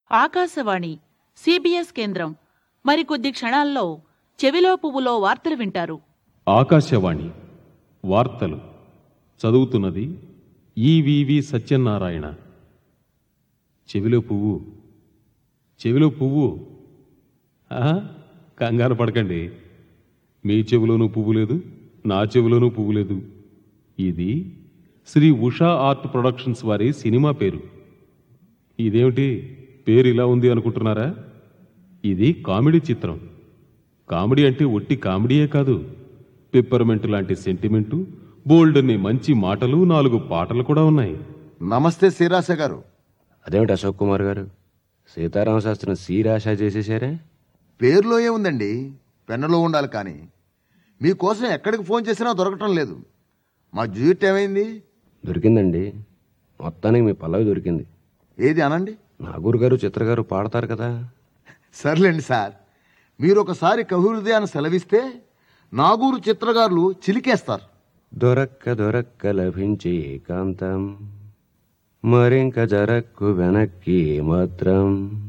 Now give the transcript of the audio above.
Akashvani CBS కేంద్రం మరికొద్ది క్షణాల్లో చెవిలో పువ్వులో వార్తలు వింటారు ఆకాశవాణి వార్తలు చదువుతున్నది ఈవివి సత్యనారాయణ చెవిలో పువ్వు చెవిలో పువ్వు ఆహా, కంగారు పడకండి మీ చెవిలోనూ పువ్వు లేదు నా చెవిలోనూ పువ్వు లేదు ఇది శ్రీ ఉషా ఆర్ట్ ప్రొడక్షన్స్ వారి సినిమా పేరు ఇదేమిటి పేరు ఇలా ఉంది అనుకుంటున్నారా ఇది కామెడీ చిత్రం కామెడీ అంటే ఒట్టి కామెడీయే కాదు పిప్పర్మెంట్ లాంటి సెంటిమెంటు బోల్డన్ని మంచి మాటలు నాలుగు పాటలు కూడా ఉన్నాయి నమస్తే శ్రీరాశ గారు అదేమిటి అశోక్ కుమార్ గారు సీతారామ శాస్త్రం సీరాశ చేసేసారే పేరులో ఏముందండి పెన్నులో ఉండాలి కానీ మీకోసం ఎక్కడికి ఫోన్ చేసినా దొరకటం లేదు మా జ్యూట్ ఏమైంది దొరికిందండి మొత్తానికి మీ పల్లవి దొరికింది ఏది అనండి నాగూరు గారు చిత్ర గారు పాడతారు కదా సర్లేండి సార్ మీరు ఒకసారి కహృదయాన్ని సెలవిస్తే నాగూరు చిత్రగారులు చిలికేస్తారు దొరక్క దొరక్క లభించే ఏకాంతం మరింక జరక్కు వెనక్కి మాత్రం